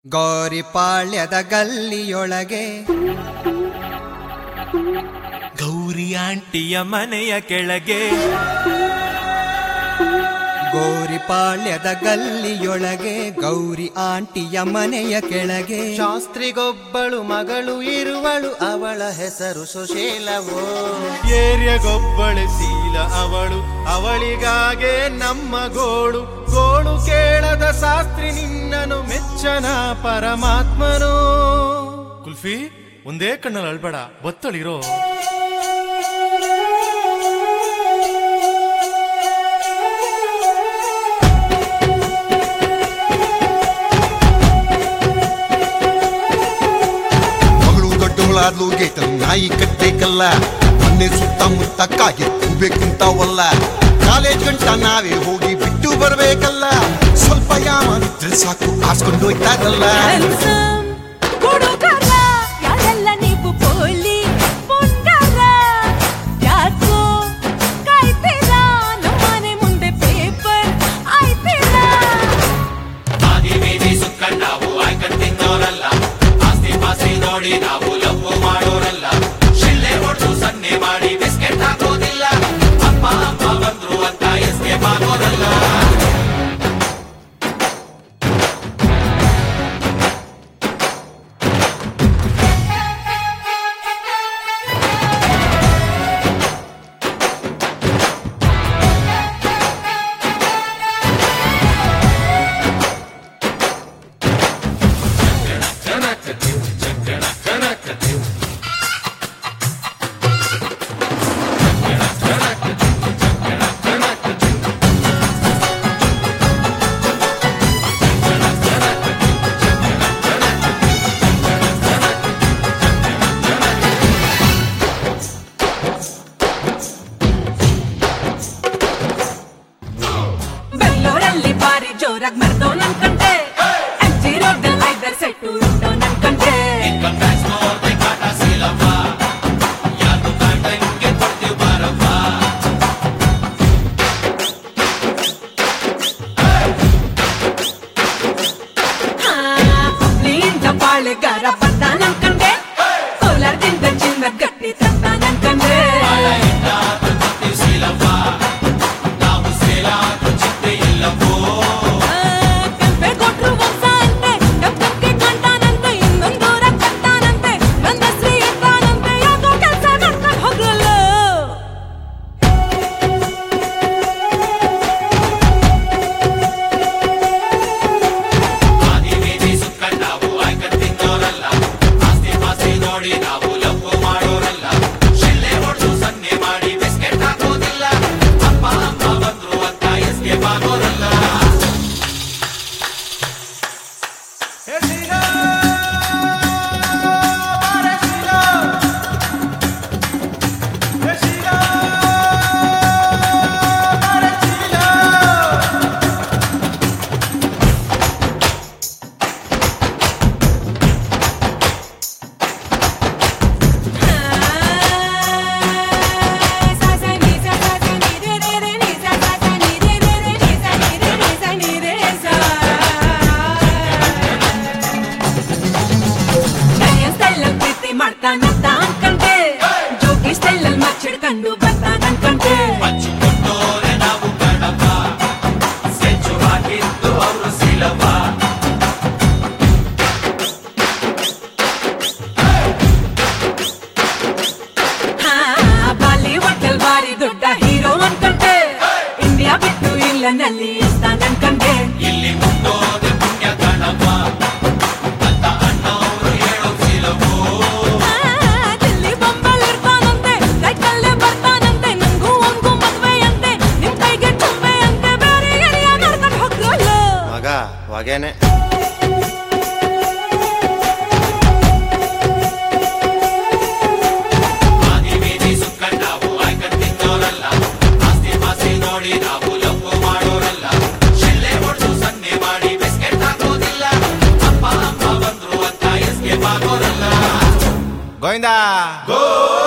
ಗೋರಿಪಾಳ್ಯದ ಗಲ್ಲಿಯೊಳಗೆ ಗೌರಿ ಆಂಟಿಯ ಮನೆಯ ಕೆಳಗೆ ಗೋರಿಪಾಳ್ಯದ ಗಲ್ಲಿಯೊಳಗೆ ಗೌರಿ ಆಂಟಿಯ ಮನೆಯ ಕೆಳಗೆ ಶಾಸ್ತ್ರಿಗೊಬ್ಬಳು ಮಗಳು ಇರುವಳು ಅವಳ ಹೆಸರು ಸುಶೀಲವೋ ಏರಿಯಗೊಬ್ಬಳೆ ಶೀಲ ಅವಳು ಅವಳಿಗಾಗೆ ನಮ್ಮ ಗೋಳು ಗೋಳು ಕೇಳದ ಶಾಸ್ತ್ರಿ ನಿನ್ನನು ಮೆಚ್ಚನ ಪರಮಾತ್ಮನು ಕುಲ್ಫಿ ಒಂದೇ ಕಣ್ಣಲ್ಲಿ ಅಳ್ಬೇಡ ಬತ್ತಳಿರೋ ಮಗಳು ದೊಡ್ಡವಳಾದ್ಲು ಗೇಟಲ್ ನಾಯಿ ಕಟ್ಟಬೇಕಲ್ಲ ಮೊನ್ನೆ ಸುತ್ತಮುತ್ತ ಕಾಗೆ ಕೂಬೇಕಂತಾವಲ್ಲ ಕಾಲೇಜ್ ಗಂಟ ನಾವೇ ಹೋಗಿ ಬಿಟ್ಟು ಬರ್ಬೇಕಲ್ಲ ಸ್ವಲ್ಪ ಯಾಮಾನಿದ್ರೆ ಸಾಕು ಆಸ್ಕೊಂಡು ಹೋಯ್ತಾರಲ್ಲ ಹ್ಯಾಂಡ್ಸಮ್ ಹುಡುಗರ ಯಾರೆಲ್ಲ ನೀವು ಪೋಲಿ ಪುಂಡರ ಯಾಕೋ ಕಾಯ್ತೀರಾ ನಮ್ಮನೆ ಮುಂದೆ ಪೇಪರ್ ಆಯ್ತೀರಾ ಬೆಂಗಳೂರಲ್ಲಿ ಬಾರಿ ಜೋರಾಗಿ ಮರ್ದೋ ನನ್ ಕಂಡೆ ಎಂ ಜಿ ರೋಡ್ ಐದರ್ ಸೆಟ್ಟು ಇಟ್ಟೋ ನನ್ ಕಂಡೆ ಹುಬ್ಳಿಯಿಂದ ಬಾಳೆಗಾರ ಬಂದ ನನ್ ಕಂಡೆ ಕೋಲಾರದಿಂದ ಚಿನ್ನ ಗಟ್ಟಿ ತಂದ ನನ್ ಕಂಡೆ ಕಲ್ಪೆ ಕೊಟ್ರು ವಂಶ ಅಂತೆ ಡಬ್ಬಕ್ಕೆ ಕಂಟಾನಂತೆ ಇನ್ನೊಂದೂರ ಕಟ್ಟಾನಂತೆ ನನ್ನ ಶ್ರೀ ಇದ್ದಾನಂತೆ ಯಾಕೋ ಕೆಲ್ಸ ಕಟ್ಕೊಂಡ್ ಹೋಗ್ರಲ್ಲ ಮಾಡ್ತಾನಂತ ಅನ್ಕಂಡೆ ಜೋಗಿ ಸ್ಟೈಲಲ್ಲಿ ಮಚ್ಚಿಡ್ಕೊಂಡು ಬರ್ತಾನ ಅನ್ಕಂಡೆ ಹಾ, ಬಾಲಿವುಡ್ ಅಲ್ಲಿ ಭಾರಿ ದೊಡ್ಡ ಹೀರೋ ಅನ್ಕಂಡೆ ಇಂಡಿಯಾ ಬಿಟ್ಟು ಇಲ್ಲನಲ್ಲಿ ಇರ್ತಾನ ಅನ್ಕಂಡೆ ಆ, ದಿಲ್ಲಿ ಬೊಂಬಲ್ ಇರ್ತಾನಂತೆ ಸೈಕಲ್ಲೇ ಬರ್ತಾನಂತೆ ನಂಗೂ ಒಂಗೂ ಮದ್ವೆ ಅಂತೆ ನಿಮ್ ಕೈಗೆ ತುಂಬೆ ಅಂತೆ ಬೇರೆ ಎಲ್ಲಿಯ ಕರ್ಕೊಂಡ್ ಹೋಗ್ರಲ್ಲ ಮಗ ಹೊಗೆನೆ ಗೋವಿಂದ ಗೋ